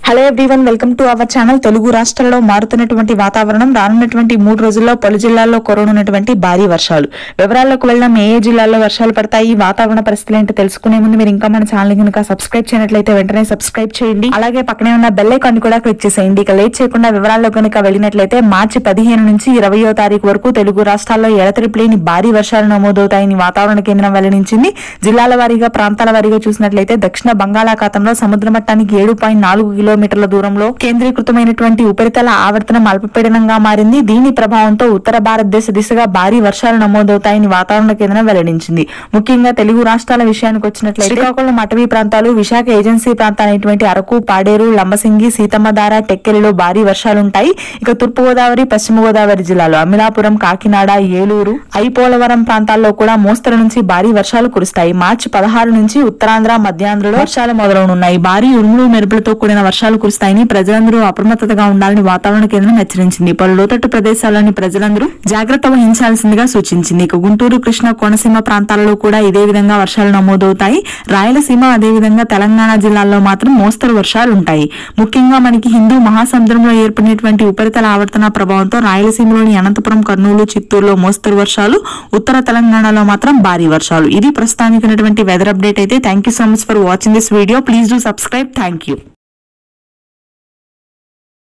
hello everyone welcome to our channel Telugu రాష్ట్రాల్లో మారుతున్నటువంటి వాతావరణం రానున్నటువంటి మూడు రోజుల్లో పలు జిల్లాల్లో కురవనున్నటువంటి భారీ వర్షాలు వివరాల్లోకి వెళ్ళాం ఏ ఏ జిల్లాల్లో వర్షాలు పడతాయి వాతావరణ పరిస్థితులు ఏంటో తెలుసుకునే ముందు మీరు ఇంకా మన ఛానల్ కనుక సబ్స్క్రైబ్ చేయనట్లయితే వెంటనే సబ్స్క్రైబ్ చేయండి అలాగే పక్కనే ఉన్న బెల్ ఐకాన్ కూడా క్లిక్ చేసేయండి ఇక లేట్ చేయకుండా వివరాల్లో కనుక వెళ్ళినట్లయితే మార్చి పదిహేను నుంచి ఇరవయో తారీఖు వరకు తెలుగు రాష్ట్రాల్లో ఎడతెరిపి లేని భారీ వర్షాలు నమోదవుతాయని వాతావరణ కేంద్రం వెల్లడించింది జిల్లాల వారీగా ప్రాంతాల వారీగా చూసినట్లయితే దక్షిణ బంగాళాఖాతంలో సముద్ర మట్టానికి ఏడు పాయింట్ నాలుగు కిలోమీటర్ల దూరంలో కేంద్రీకృతమైనటువంటి ఉపరితల ఆవర్తనం అల్పపీడనంగా మారింది దీని ప్రభావంతో ఉత్తర భారతదేశ దిశగా భారీ వర్షాలు నమోదవుతాయని వాతావరణ కేంద్రం వెల్లడించింది ముఖ్యంగా తెలుగు రాష్ట్రాల విషయానికి వచ్చినట్లయితే శ్రీకాకుళం అటవీ ప్రాంతాలు విశాఖ ఏజెన్సీ ప్రాంతాలైనటువంటి అరకు పాడేరు లంబసింగి సీతమ్మధార టెక్కెలలో భారీ వర్షాలుంటాయి ఇక తూర్పు గోదావరి పశ్చిమ గోదావరి జిల్లాలో అమలాపురం కాకినాడ ఏలూరు ఐపోలవరం ప్రాంతాల్లో కూడా మోస్తరు నుంచి భారీ వర్షాలు కురుస్తాయి మార్చి పదహారు నుంచి ఉత్తరాంధ్ర మధ్యాంధ్రలో వర్షాలు మొదలవనున్నాయి భారీ ఉరుములు మెరుపులతో కూడిన వర్షాలు కురుస్తాయని ప్రజలందరూ అప్రమత్తతగా ఉండాలని వాతావరణ కేంద్రం హెచ్చరించింది పలు లోతట్టు ప్రదేశాల్లోని ప్రజలందరూ జాగ్రత్త వహించాల్సిందిగా సూచించింది ఇక గుంటూరు కృష్ణ కోనసీమ ప్రాంతాలలో కూడా ఇదే విధంగా వర్షాలు నమోదవుతాయి రాయలసీమ అదేవిధంగా తెలంగాణ జిల్లాల్లో మాత్రం మోస్తరు వర్షాలు ఉంటాయి ముఖ్యంగా మనకి హిందూ మహాసముద్రంలో ఏర్పడినటువంటి ఉపరితల ఆవర్తన ప్రభావంతో రాయలసీమలోని అనంతపురం కర్నూలు చిత్తూరులో మోస్తరు వర్షాలు ఉత్తర తెలంగాణలో మాత్రం భారీ వర్షాలు ఇది ప్రస్తుతానికి ఉన్నటువంటి వెదర్ అప్డేట్ అయితే thank you so much for watching this video please do subscribe thank you